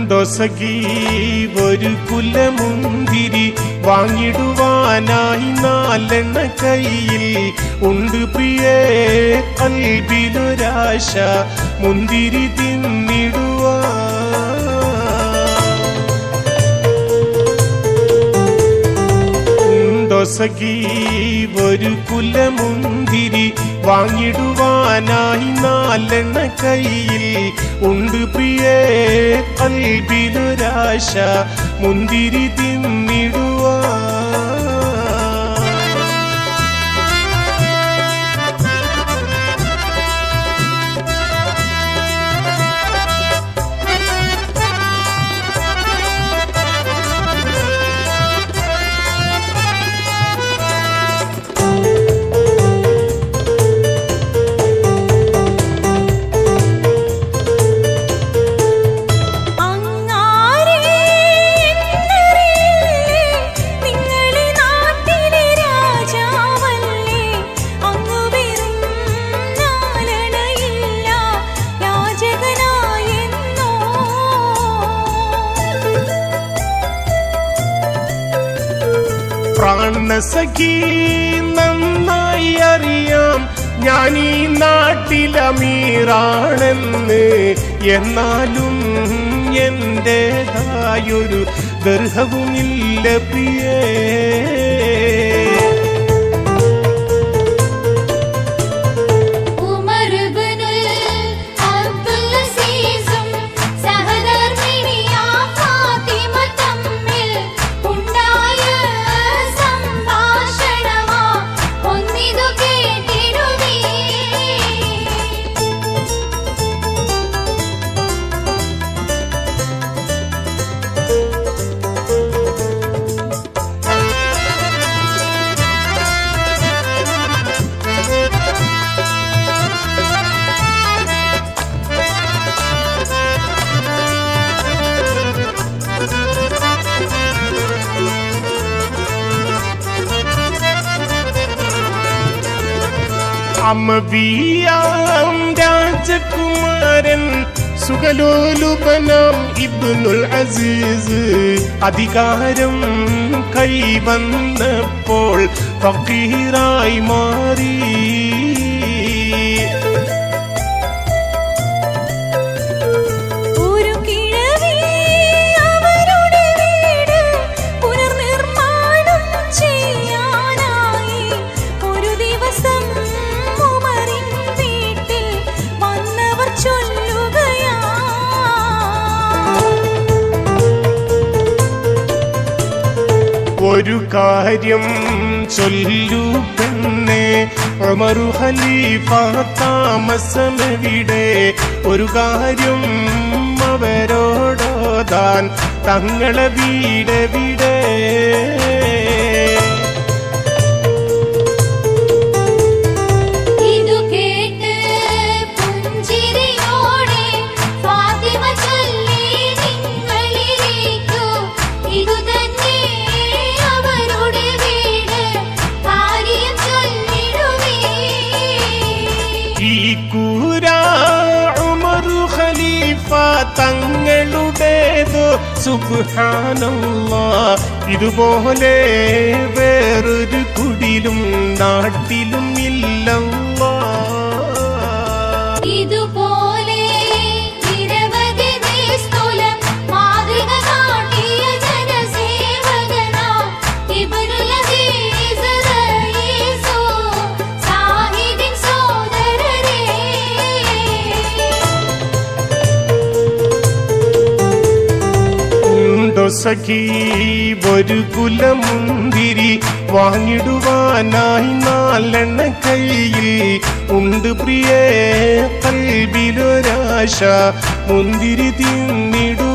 ഉണ്ടോ സഖി ഒരു കുലമുന്തിരി വാങ്ങിടുവാനായി നാലെണ്ണ കയ്യിൽ ഉണ്ട് പ്രിയേ കൽബിലൊരാശ മുന്തിരി തിന്നിടുവാൻ ഉണ്ടോ സഖി ഒരു കുലമുന്തിരി വാങ്ങിടുവാനായി നാലെണ്ണ കയ്യിൽ ഉണ്ട് പ്രിയേ കൽബിലൊരാശ മുന്തിരി തിന്നിടുവാൻ അങ്ങാരേ എന്നറിയില്ലേ നിങ്ങളെ നാട്ടിലെ രാജാവല്ലേ അങ്ങു വെറും നാലണയില്ല യാചകനായെന്നോ പ്രാണസഖി നന്നായി അറിയാം ഞാൻ ഈ നാട്ടിലമീറാണെന്ന് എന്നാലും എന്റേതായൊരു ദർഹവുമില്ല പ്രിയേ ഉമർ ഇബ്നുൽ അബ്ദുൽ അസീസും സഹധർമ്മിണിയാ ഫാത്തിമ തമ്മിൽ ഉണ്ടായ സംഭാഷണമാ ഒന്നിതു കേട്ടിടുവീ അമവിയാം രാജകുമാരൻ സുഖലോലുപനം ഇബ്നുൽ അസീസ് അധികാരം കൈവന്നപ്പോൾ ഫക്കീറായി മാറി ഒരു കിഴവി അവരുടെ വീട് പുനർനിർമ്മാണം ചെയ്യാനായി ഒരു ദിവസം ഉമറിൻ വീട്ടിൽ വന്നവർ ചൊല്ലുകയാ ഒരു കാര്യം ചൊല്ലു പെണ്ണെ ഉമറു ഖലീഫ താമസമെവിടെ ഒരു കാര്യം അവരോടോതാൻ തങ്ങളെ വീടെവിടെ ഇതു കേട്ട് പുഞ്ചിരിയോടെ ഫാത്തിമ ചൊല്ലി നിങ്ങളിലേക്കു ഇതു തന്നെ അവരുടെ വീട് കാര്യം ചൊല്ലിടുവേ ഈ കൂര ഉമറു ഖലീഫ തങ്ങളുടേതോ സുബ്ഹാനല്ലാ ഇതുപോലെ വേറൊരു കുടിലും നാട്ടിലും ഇല്ലല്ലാ ഇതുപോലെ നിരവധി നിസ്തുലം മാതൃക കാട്ടിയ ജനസേവകനാം ഇബ്നുൽ അസീസ് റയീസു സാഹിദിൻ സോദരരേ ഉണ്ടോ സഖി ഒരു കുലമുന്തിരി വാങ്ങിടുവാനായി നാലെണ്ണ കയ്യിൽ ഉണ്ട് പ്രിയേ കൽബിലൊരാശ മുന്തിരി തിന്നിടു